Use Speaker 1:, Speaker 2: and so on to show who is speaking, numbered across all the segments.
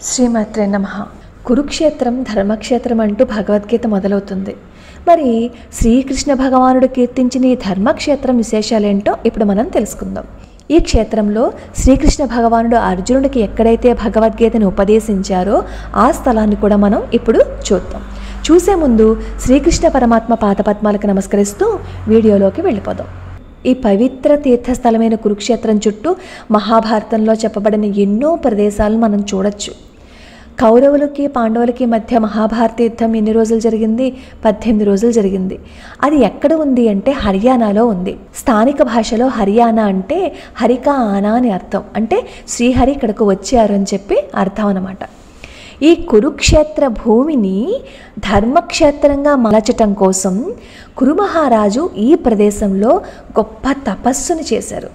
Speaker 1: శ్రీమాత్రే నమ కురుక్షేత్రం ధర్మక్షేత్రం అంటూ భగవద్గీత మొదలవుతుంది మరి శ్రీకృష్ణ భగవానుడు కీర్తించిన ఈ ధర్మక్షేత్రం విశేషాలేంటో ఇప్పుడు మనం తెలుసుకుందాం ఈ క్షేత్రంలో శ్రీకృష్ణ భగవానుడు అర్జునుడికి ఎక్కడైతే భగవద్గీతను ఉపదేశించారో ఆ స్థలాన్ని కూడా మనం ఇప్పుడు చూద్దాం చూసే ముందు శ్రీకృష్ణ పరమాత్మ పాదపద్మాలకు నమస్కరిస్తూ వీడియోలోకి వెళ్ళిపోదాం ఈ పవిత్ర తీర్థస్థలమైన కురుక్షేత్రం చుట్టూ మహాభారతంలో చెప్పబడిన ఎన్నో ప్రదేశాలను మనం చూడొచ్చు కౌరవులకి పాండవులకి మధ్య మహాభారత యుద్ధం ఎన్ని రోజులు జరిగింది పద్దెనిమిది రోజులు జరిగింది అది ఎక్కడ ఉంది అంటే హర్యానాలో ఉంది స్థానిక భాషలో హర్యానా అంటే హరికా ఆనా అని అర్థం అంటే శ్రీహరి ఇక్కడకు వచ్చారు అని చెప్పి అర్థం అన్నమాట ఈ కురుక్షేత్ర భూమిని ధర్మక్షేత్రంగా మలచటం కోసం కురుమహారాజు ఈ ప్రదేశంలో గొప్ప తపస్సును చేశారు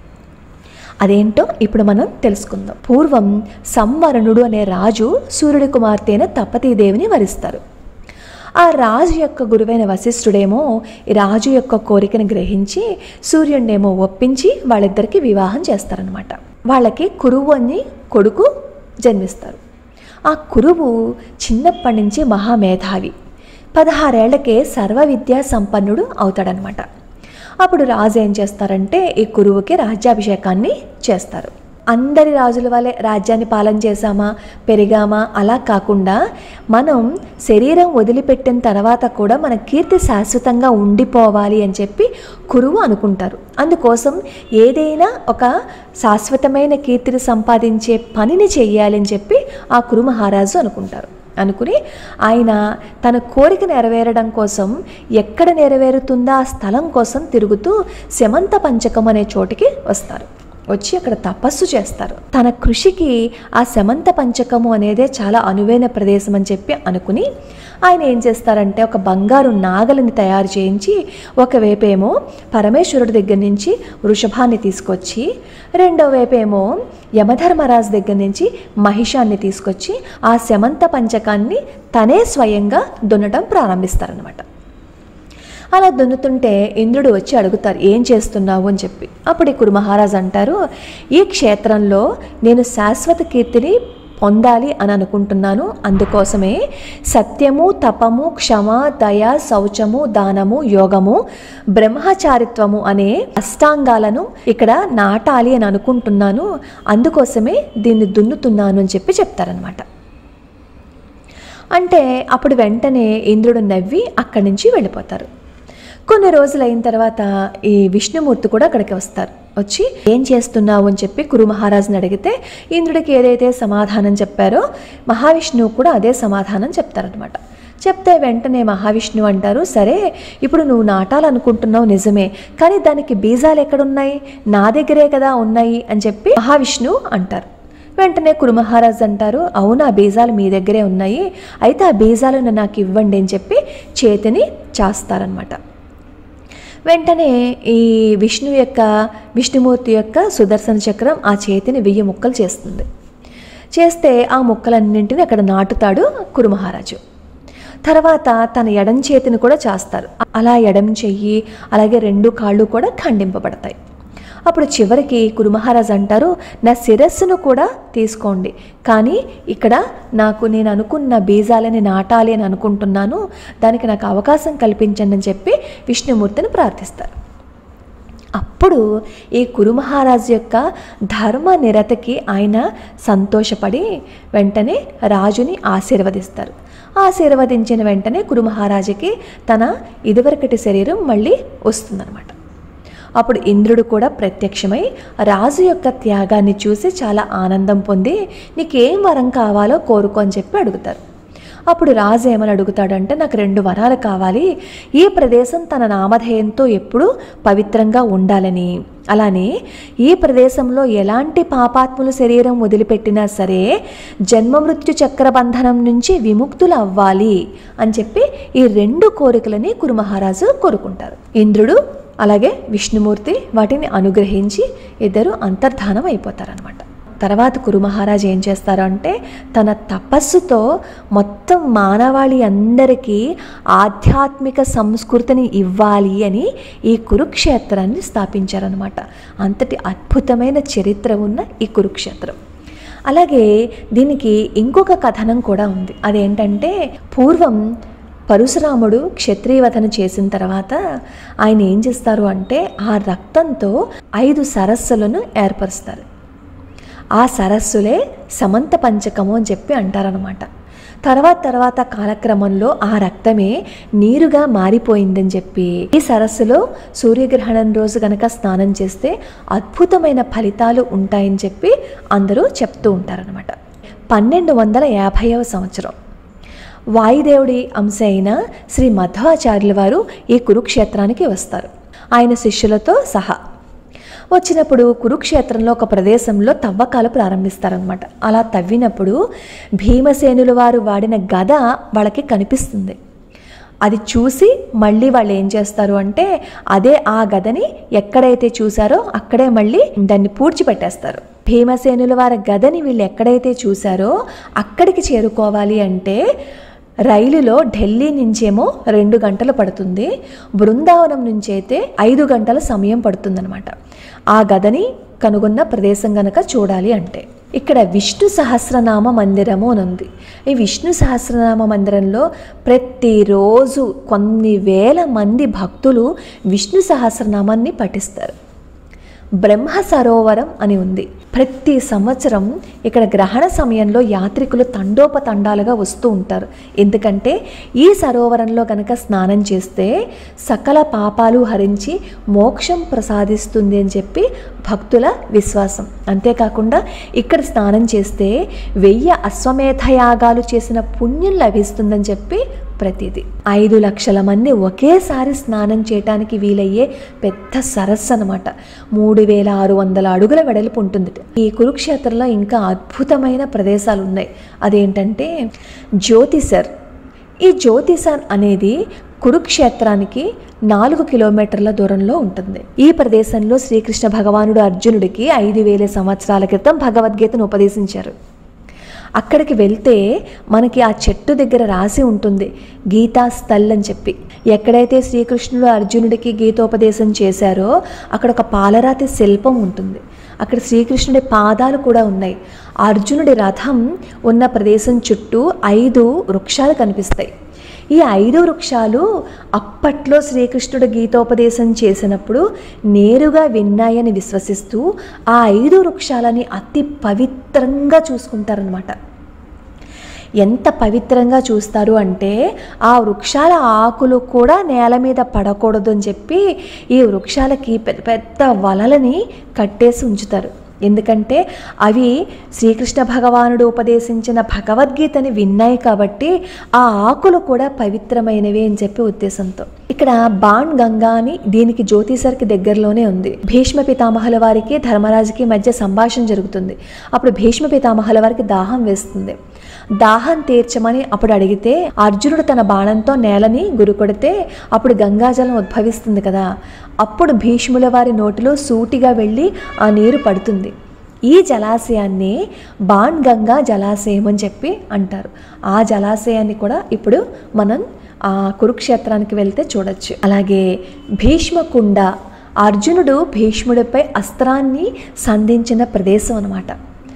Speaker 1: అదేంటో ఇప్పుడు మనం తెలుసుకుందాం పూర్వం సంవరణుడు అనే రాజు సూర్యుడి కుమార్తె అయిన తపతీదేవిని వరిస్తారు ఆ రాజు యొక్క గురువైన వశిష్ఠుడేమో ఈ రాజు యొక్క కోరికను గ్రహించి సూర్యుడినేమో ఒప్పించి వాళ్ళిద్దరికి వివాహం చేస్తారనమాట వాళ్ళకి కురువు అని కొడుకు జన్మిస్తారు ఆ కురువు చిన్నప్పటి నుంచి మహామేధావి పదహారేళ్లకే సర్వ విద్యా సంపన్నుడు అవుతాడనమాట అప్పుడు రాజు ఏం చేస్తారంటే ఈ కురువుకి రాజ్యాభిషేకాన్ని చేస్తారు అందరి రాజుల వలె రాజ్యాన్ని పాలన చేశామా పెరిగామా అలా కాకుండా మనం శరీరం వదిలిపెట్టిన తర్వాత కూడా మన కీర్తి శాశ్వతంగా ఉండిపోవాలి అని చెప్పి కురువు అనుకుంటారు అందుకోసం ఏదైనా ఒక శాశ్వతమైన కీర్తిని సంపాదించే పనిని చెయ్యాలి అని చెప్పి ఆ కురు మహారాజు అనుకుంటారు అనుకుని ఆయన తన కోరిక నెరవేరడం కోసం ఎక్కడ నెరవేరుతుందా ఆ స్థలం కోసం తిరుగుతూ శమంత పంచకం అనే చోటికి వస్తారు వచ్చి అక్కడ తపస్సు చేస్తారు తన కృషికి ఆ శమంత పంచకము అనేదే చాలా అనువైన ప్రదేశం అని చెప్పి అనుకుని ఆయన ఏం చేస్తారంటే ఒక బంగారు నాగలిని తయారు చేయించి ఒకవైపేమో పరమేశ్వరుడి దగ్గర నుంచి వృషభాన్ని తీసుకొచ్చి రెండో వైపేమో యమధర్మరాజు దగ్గర నుంచి మహిషాన్ని తీసుకొచ్చి ఆ శమంత పంచకాన్ని తనే స్వయంగా దున్నడం ప్రారంభిస్తారనమాట అలా దున్నుతుంటే ఇంద్రుడు వచ్చి అడుగుతారు ఏం చేస్తున్నావు అని చెప్పి అప్పుడు ఈ కురు మహారాజు అంటారు ఈ క్షేత్రంలో నేను శాశ్వత కీర్తిని పొందాలి అని అనుకుంటున్నాను అందుకోసమే సత్యము తపము క్షమ దయ శౌచము దానము యోగము బ్రహ్మచారిత్వము అనే అష్టాంగాలను ఇక్కడ నాటాలి అని అనుకుంటున్నాను అందుకోసమే దీన్ని దున్నుతున్నాను అని చెప్పి చెప్తారనమాట అంటే అప్పుడు వెంటనే ఇంద్రుడు నవ్వి అక్కడి నుంచి వెళ్ళిపోతారు కొన్ని రోజులు అయిన తర్వాత ఈ విష్ణుమూర్తి కూడా అక్కడికి వస్తారు వచ్చి ఏం చేస్తున్నావు అని చెప్పి కురు మహారాజుని అడిగితే ఇంద్రుడికి ఏదైతే సమాధానం చెప్పారో మహావిష్ణువు కూడా అదే సమాధానం చెప్తారనమాట చెప్తే వెంటనే మహావిష్ణువు అంటారు సరే ఇప్పుడు నువ్వు నాటాలనుకుంటున్నావు నిజమే కానీ దానికి బీజాలు ఎక్కడున్నాయి నా దగ్గరే కదా ఉన్నాయి అని చెప్పి మహావిష్ణువు అంటారు వెంటనే కురుమహారాజు అంటారు అవును ఆ బీజాలు మీ దగ్గరే ఉన్నాయి అయితే ఆ బీజాలను నాకు ఇవ్వండి అని చెప్పి చేతిని చాస్తారనమాట వెంటనే ఈ విష్ణు యొక్క విష్ణుమూర్తి యొక్క సుదర్శన చక్రం ఆ చేతిని వెయ్యి ముక్కలు చేస్తుంది చేస్తే ఆ ముక్కలన్నింటిని అక్కడ నాటుతాడు కురుమహారాజు తర్వాత తన ఎడం చేతిని కూడా చేస్తారు అలా ఎడం చెయ్యి అలాగే రెండు కాళ్ళు కూడా ఖండింపబడతాయి అప్పుడు చివరికి కురుమహారాజు అంటారు నా శిరస్సును కూడా తీసుకోండి కానీ ఇక్కడ నాకు నేను అనుకున్న బీజాలని నాటాలి అని అనుకుంటున్నాను దానికి నాకు అవకాశం కల్పించండి అని చెప్పి విష్ణుమూర్తిని ప్రార్థిస్తారు అప్పుడు ఈ కురుమహారాజు యొక్క ధర్మ నిరతకి ఆయన సంతోషపడి వెంటనే రాజుని ఆశీర్వదిస్తారు ఆశీర్వదించిన వెంటనే కురుమహారాజుకి తన ఇదివరకటి శరీరం మళ్ళీ వస్తుందన్నమాట అప్పుడు ఇంద్రుడు కూడా ప్రత్యక్షమై రాజు యొక్క త్యాగాన్ని చూసి చాలా ఆనందం పొంది నీకేం వరం కావాలో కోరుకో అని చెప్పి అడుగుతారు అప్పుడు రాజు ఏమని అడుగుతాడంటే నాకు రెండు వరాలు కావాలి ఈ ప్రదేశం తన నామధేయంతో ఎప్పుడూ పవిత్రంగా ఉండాలని అలానే ఈ ప్రదేశంలో ఎలాంటి పాపాత్ముల శరీరం వదిలిపెట్టినా సరే జన్మమృత్యు చక్రబంధనం నుంచి విముక్తులు అవ్వాలి అని చెప్పి ఈ రెండు కోరికలని కురుమహారాజు కోరుకుంటారు ఇంద్రుడు అలాగే విష్ణుమూర్తి వాటిని అనుగ్రహించి ఇద్దరు అంతర్ధానం అయిపోతారనమాట తర్వాత కురు మహారాజు ఏం చేస్తారు అంటే తన తపస్సుతో మొత్తం మానవాళి అందరికీ ఆధ్యాత్మిక సంస్కృతిని ఇవ్వాలి అని ఈ కురుక్షేత్రాన్ని స్థాపించారనమాట అంతటి అద్భుతమైన చరిత్ర ఉన్న ఈ కురుక్షేత్రం అలాగే దీనికి ఇంకొక కథనం కూడా ఉంది అదేంటంటే పూర్వం పరశురాముడు క్షత్రియవధన చేసిన తర్వాత ఆయన ఏం చేస్తారు అంటే ఆ రక్తంతో ఐదు సరస్సులను ఏర్పరుస్తారు ఆ సరస్సులే సమంత పంచకము అని చెప్పి అంటారనమాట తర్వాత తర్వాత కాలక్రమంలో ఆ రక్తమే నీరుగా మారిపోయిందని చెప్పి ఈ సరస్సులో సూర్యగ్రహణం రోజు గనక స్నానం చేస్తే అద్భుతమైన ఫలితాలు ఉంటాయని చెప్పి అందరూ చెప్తూ ఉంటారనమాట పన్నెండు వందల యాభైవ సంవత్సరం వాయుదేవుడి అంశ అయిన శ్రీ మధ్వాచార్యుల వారు ఈ కురుక్షేత్రానికి వస్తారు ఆయన శిష్యులతో సహా వచ్చినప్పుడు కురుక్షేత్రంలో ఒక ప్రదేశంలో తవ్వకాలు ప్రారంభిస్తారనమాట అలా తవ్వినప్పుడు భీమసేనుల వారు వాడిన గద వాళ్ళకి కనిపిస్తుంది అది చూసి మళ్ళీ వాళ్ళు ఏం చేస్తారు అంటే అదే ఆ గదని ఎక్కడైతే చూసారో అక్కడే మళ్ళీ దాన్ని పూడ్చిపెట్టేస్తారు భీమసేనుల వారి గదని వీళ్ళు ఎక్కడైతే చూసారో అక్కడికి చేరుకోవాలి అంటే రైలులో ఢిల్లీ నుంచేమో రెండు గంటలు పడుతుంది బృందావనం నుంచి అయితే ఐదు గంటల సమయం పడుతుందన్నమాట ఆ గదని కనుగొన్న ప్రదేశం గనక చూడాలి అంటే ఇక్కడ విష్ణు సహస్రనామ మందిరము అని ఉంది ఈ విష్ణు సహస్రనామ మందిరంలో ప్రతిరోజు కొన్ని వేల మంది భక్తులు విష్ణు సహస్రనామాన్ని పఠిస్తారు బ్రహ్మ సరోవరం అని ఉంది ప్రతి సంవత్సరం ఇక్కడ గ్రహణ సమయంలో యాత్రికులు తండోపతండాలుగా వస్తూ ఉంటారు ఎందుకంటే ఈ సరోవరంలో కనుక స్నానం చేస్తే సకల పాపాలు హరించి మోక్షం ప్రసాదిస్తుంది అని చెప్పి భక్తుల విశ్వాసం అంతేకాకుండా ఇక్కడ స్నానం చేస్తే వెయ్యి అశ్వమేధయాగాలు చేసిన పుణ్యం లభిస్తుందని చెప్పి ప్రతిదీ ఐదు లక్షల మంది ఒకేసారి స్నానం చేయటానికి వీలయ్యే పెద్ద సరస్సు అనమాట మూడు వేల ఆరు వందల అడుగుల వెడల్పు ఉంటుంది ఈ కురుక్షేత్రంలో ఇంకా అద్భుతమైన ప్రదేశాలు ఉన్నాయి అదేంటంటే జ్యోతిసర్ ఈ జ్యోతిసర్ అనేది కురుక్షేత్రానికి నాలుగు కిలోమీటర్ల దూరంలో ఉంటుంది ఈ ప్రదేశంలో శ్రీకృష్ణ భగవానుడు అర్జునుడికి ఐదు వేల సంవత్సరాల క్రితం భగవద్గీతను ఉపదేశించారు అక్కడికి వెళ్తే మనకి ఆ చెట్టు దగ్గర రాసి ఉంటుంది గీతా స్థల్ అని చెప్పి ఎక్కడైతే శ్రీకృష్ణుడు అర్జునుడికి గీతోపదేశం చేశారో అక్కడ ఒక పాలరాతి శిల్పం ఉంటుంది అక్కడ శ్రీకృష్ణుడి పాదాలు కూడా ఉన్నాయి అర్జునుడి రథం ఉన్న ప్రదేశం చుట్టూ ఐదు వృక్షాలు కనిపిస్తాయి ఈ ఐదు వృక్షాలు అప్పట్లో శ్రీకృష్ణుడు గీతోపదేశం చేసినప్పుడు నేరుగా విన్నాయని విశ్వసిస్తూ ఆ ఐదు వృక్షాలని అతి పవిత్రంగా చూసుకుంటారనమాట ఎంత పవిత్రంగా చూస్తారు అంటే ఆ వృక్షాల ఆకులు కూడా నేల మీద పడకూడదు అని చెప్పి ఈ వృక్షాలకి పెద్ద పెద్ద వలలని కట్టేసి ఉంచుతారు ఎందుకంటే అవి శ్రీకృష్ణ భగవానుడు ఉపదేశించిన భగవద్గీతని విన్నాయి కాబట్టి ఆ ఆకులు కూడా పవిత్రమైనవి అని చెప్పి ఉద్దేశంతో ఇక్కడ బాణ్ గంగా అని దీనికి జ్యోతిసర్కి దగ్గరలోనే ఉంది భీష్మ పితామహుల వారికి ధర్మరాజుకి మధ్య సంభాషణ జరుగుతుంది అప్పుడు భీష్మ పితామహుల వారికి దాహం వేస్తుంది దాహం తీర్చమని అప్పుడు అడిగితే అర్జునుడు తన బాణంతో నేలని గురికొడితే అప్పుడు గంగాజలం ఉద్భవిస్తుంది కదా అప్పుడు భీష్ముల వారి నోటిలో సూటిగా వెళ్ళి ఆ నీరు పడుతుంది ఈ జలాశయాన్ని బాణ్ గంగా జలాశయం అని చెప్పి అంటారు ఆ జలాశయాన్ని కూడా ఇప్పుడు మనం ఆ కురుక్షేత్రానికి వెళ్తే చూడొచ్చు అలాగే భీష్మకుండ అర్జునుడు భీష్ముడిపై అస్త్రాన్ని సంధించిన ప్రదేశం అన్నమాట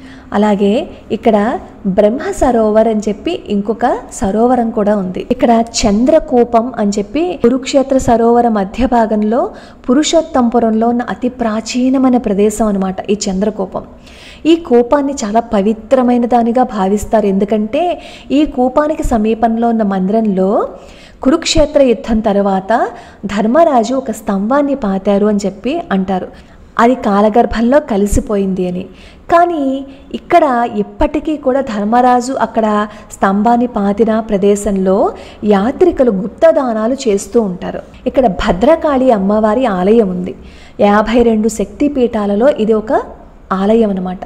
Speaker 1: అలాగే ఇక్కడ బ్రహ్మ సరోవర్ అని చెప్పి ఇంకొక సరోవరం కూడా ఉంది ఇక్కడ చంద్రకూపం అని చెప్పి కురుక్షేత్ర సరోవర మధ్య భాగంలో పురుషోత్తంపురంలో ఉన్న అతి ప్రాచీనమైన ప్రదేశం అనమాట ఈ చంద్రకూపం ఈ కూపాన్ని చాలా పవిత్రమైన దానిగా భావిస్తారు ఎందుకంటే ఈ కూపానికి సమీపంలో ఉన్న మందిరంలో కురుక్షేత్ర యుద్ధం తర్వాత ధర్మరాజు ఒక స్తంభాన్ని పాతారు అని చెప్పి అంటారు అది కాలగర్భంలో కలిసిపోయింది అని కానీ ఇక్కడ ఇప్పటికీ కూడా ధర్మరాజు అక్కడ స్తంభాన్ని పాతిన ప్రదేశంలో యాత్రికులు గుప్తదానాలు చేస్తూ ఉంటారు ఇక్కడ భద్రకాళి అమ్మవారి ఆలయం ఉంది యాభై రెండు శక్తిపీఠాలలో ఇది ఒక ఆలయం అన్నమాట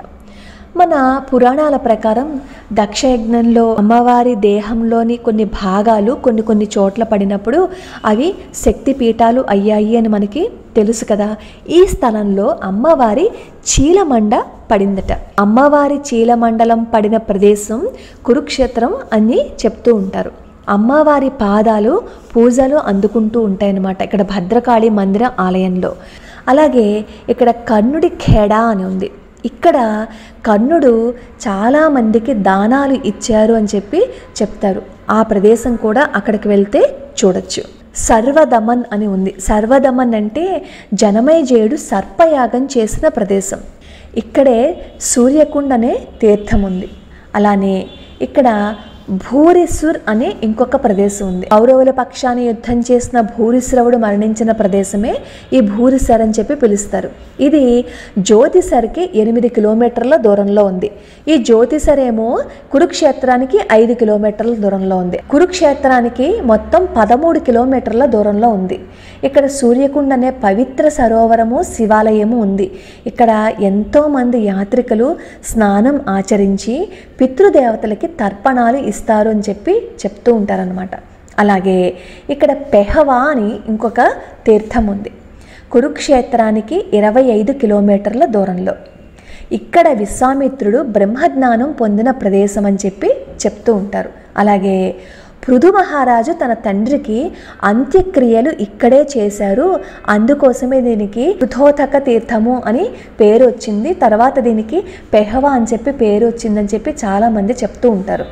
Speaker 1: మన పురాణాల ప్రకారం దక్షయజ్ఞంలో అమ్మవారి దేహంలోని కొన్ని భాగాలు కొన్ని కొన్ని చోట్ల పడినప్పుడు అవి శక్తిపీఠాలు అయ్యాయి అని మనకి తెలుసు కదా ఈ స్థలంలో అమ్మవారి చీలమండ పడిందట అమ్మవారి చీలమండలం పడిన ప్రదేశం కురుక్షేత్రం అని చెప్తూ ఉంటారు అమ్మవారి పాదాలు పూజలు అందుకుంటూ ఉంటాయన్నమాట ఇక్కడ భద్రకాళి మందిర ఆలయంలో అలాగే ఇక్కడ కర్ణుడి ఖేడా అని ఉంది ఇక్కడ కర్ణుడు చాలామందికి దానాలు ఇచ్చారు అని చెప్పి చెప్తారు ఆ ప్రదేశం కూడా అక్కడికి వెళ్తే చూడొచ్చు సర్వదమన్ అని ఉంది సర్వదమన్ అంటే జనమేజయుడు సర్పయాగం చేసిన ప్రదేశం ఇక్కడే సూర్యకుండ్ అనే తీర్థం ఉంది అలానే ఇక్కడ భూరిసుర్ అనే ఇంకొక ప్రదేశం ఉంది కౌరవుల పక్షాన యుద్ధం చేసిన భూరిశ్రవుడు మరణించిన ప్రదేశమే ఈ భూరిసర్ అని చెప్పి పిలుస్తారు ఇది జ్యోతిసర్కి ఎనిమిది కిలోమీటర్ల దూరంలో ఉంది ఈ జ్యోతిసర్ ఏమో కురుక్షేత్రానికి ఐదు కిలోమీటర్ల దూరంలో ఉంది కురుక్షేత్రానికి మొత్తం పదమూడు కిలోమీటర్ల దూరంలో ఉంది ఇక్కడ సూర్యకుండ్ అనే పవిత్ర సరోవరము శివాలయము ఉంది ఇక్కడ ఎంతోమంది యాత్రికులు స్నానం ఆచరించి పితృదేవతలకి తర్పణాలు ఇస్తారు అని చెప్పి చెప్తూ ఉంటారనమాట అలాగే ఇక్కడ పెహవా అని ఇంకొక తీర్థం ఉంది కురుక్షేత్రానికి ఇరవై ఐదు కిలోమీటర్ల దూరంలో ఇక్కడ విశ్వామిత్రుడు బ్రహ్మజ్ఞానం పొందిన ప్రదేశం అని చెప్పి చెప్తూ ఉంటారు అలాగే పృథు మహారాజు తన తండ్రికి అంత్యక్రియలు ఇక్కడే చేశారు అందుకోసమే దీనికి పృథోతక తీర్థము అని పేరు వచ్చింది తర్వాత దీనికి పెహవా అని చెప్పి పేరు వచ్చిందని చెప్పి చాలామంది చెప్తూ ఉంటారు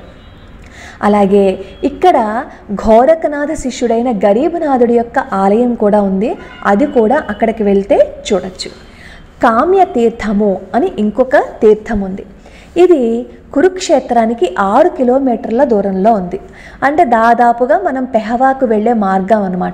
Speaker 1: అలాగే ఇక్కడ ఘోరకనాథ శిష్యుడైన గరీబనాథుడి యొక్క ఆలయం కూడా ఉంది అది కూడా అక్కడికి వెళ్తే చూడొచ్చు కామ్య తీర్థము అని ఇంకొక తీర్థం ఉంది ఇది కురుక్షేత్రానికి ఆరు కిలోమీటర్ల దూరంలో ఉంది అంటే దాదాపుగా మనం పెహవాకు వెళ్ళే మార్గం అనమాట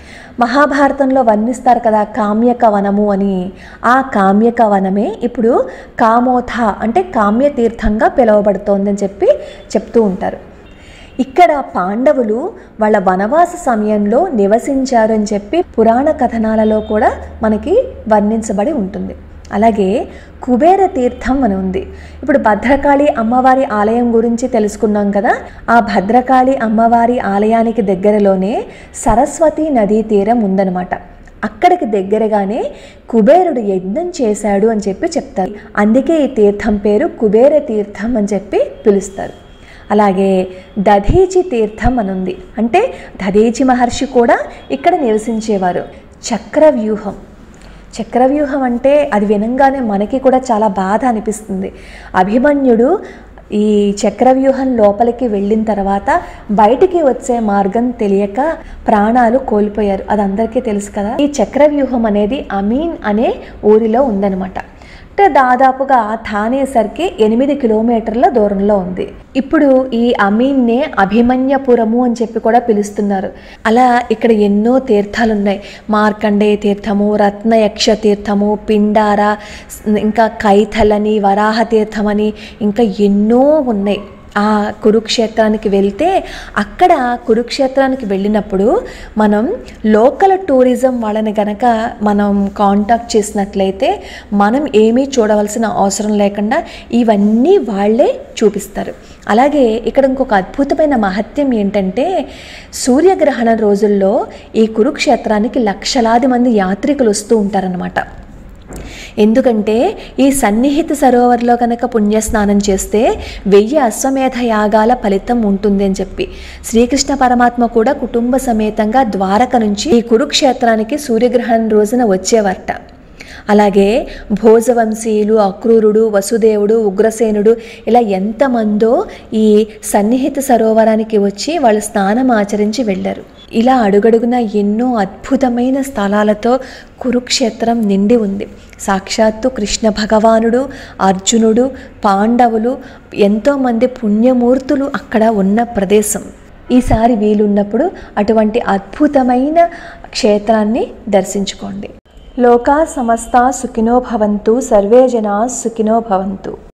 Speaker 1: మహాభారతంలో వర్ణిస్తారు కదా కామ్యక వనము అని ఆ కామ్యక వనమే ఇప్పుడు కామోథ అంటే కామ్య తీర్థంగా పిలువబడుతోందని చెప్పి చెప్తూ ఉంటారు ఇక్కడ పాండవులు వాళ్ళ వనవాస సమయంలో నివసించారు అని చెప్పి పురాణ కథనాలలో కూడా మనకి వర్ణించబడి ఉంటుంది అలాగే కుబేర తీర్థం అని ఉంది ఇప్పుడు భద్రకాళి అమ్మవారి ఆలయం గురించి తెలుసుకున్నాం కదా ఆ భద్రకాళి అమ్మవారి ఆలయానికి దగ్గరలోనే సరస్వతి నదీ తీరం ఉందన్నమాట అక్కడికి దగ్గరగానే కుబేరుడు యజ్ఞం చేశాడు అని చెప్పి చెప్తారు అందుకే ఈ తీర్థం పేరు కుబేర తీర్థం అని చెప్పి పిలుస్తారు అలాగే దధీచి తీర్థం అని ఉంది అంటే దధీచి మహర్షి కూడా ఇక్కడ నివసించేవారు చక్రవ్యూహం చక్రవ్యూహం అంటే అది వినంగానే మనకి కూడా చాలా బాధ అనిపిస్తుంది అభిమన్యుడు ఈ చక్రవ్యూహం లోపలికి వెళ్ళిన తర్వాత బయటికి వచ్చే మార్గం తెలియక ప్రాణాలు కోల్పోయారు అది అందరికీ తెలుసు కదా ఈ చక్రవ్యూహం అనేది అమీన్ అనే ఊరిలో ఉందన్నమాట అంటే దాదాపుగా థానేసరికి ఎనిమిది కిలోమీటర్ల దూరంలో ఉంది ఇప్పుడు ఈ అమీన్నే అభిమన్యపురము అని చెప్పి కూడా పిలుస్తున్నారు అలా ఇక్కడ ఎన్నో తీర్థాలు ఉన్నాయి మార్కండేయ తీర్థము రత్నయక్ష తీర్థము పిండార ఇంకా కైథలని వరాహ తీర్థమని ఇంకా ఎన్నో ఉన్నాయి ఆ కురుక్షేత్రానికి వెళ్తే అక్కడ కురుక్షేత్రానికి వెళ్ళినప్పుడు మనం లోకల్ టూరిజం వాళ్ళని గనక మనం కాంటాక్ట్ చేసినట్లయితే మనం ఏమీ చూడవలసిన అవసరం లేకుండా ఇవన్నీ వాళ్ళే చూపిస్తారు అలాగే ఇక్కడ ఇంకొక అద్భుతమైన మహత్యం ఏంటంటే సూర్యగ్రహణం రోజుల్లో ఈ కురుక్షేత్రానికి లక్షలాది మంది యాత్రికులు వస్తూ ఉంటారనమాట ఎందుకంటే ఈ సన్నిహిత సరోవర్లో కనుక పుణ్యస్నానం చేస్తే వెయ్యి అశ్వమేధ యాగాల ఫలితం ఉంటుంది అని చెప్పి శ్రీకృష్ణ పరమాత్మ కూడా కుటుంబ సమేతంగా ద్వారక నుంచి ఈ కురుక్షేత్రానికి సూర్యగ్రహణం రోజున వచ్చేవారట అలాగే భోజవంశీయులు అక్రూరుడు వసుదేవుడు ఉగ్రసేనుడు ఇలా ఎంతమందో ఈ సన్నిహిత సరోవరానికి వచ్చి వాళ్ళు స్నానం ఆచరించి వెళ్ళారు ఇలా అడుగడుగున ఎన్నో అద్భుతమైన స్థలాలతో కురుక్షేత్రం నిండి ఉంది సాక్షాత్తు కృష్ణ భగవానుడు అర్జునుడు పాండవులు ఎంతోమంది పుణ్యమూర్తులు అక్కడ ఉన్న ప్రదేశం ఈసారి వీలున్నప్పుడు అటువంటి అద్భుతమైన క్షేత్రాన్ని దర్శించుకోండి లోకా సమస్త సుఖినో భవంతు సర్వే జనా సుఖినో భవంతు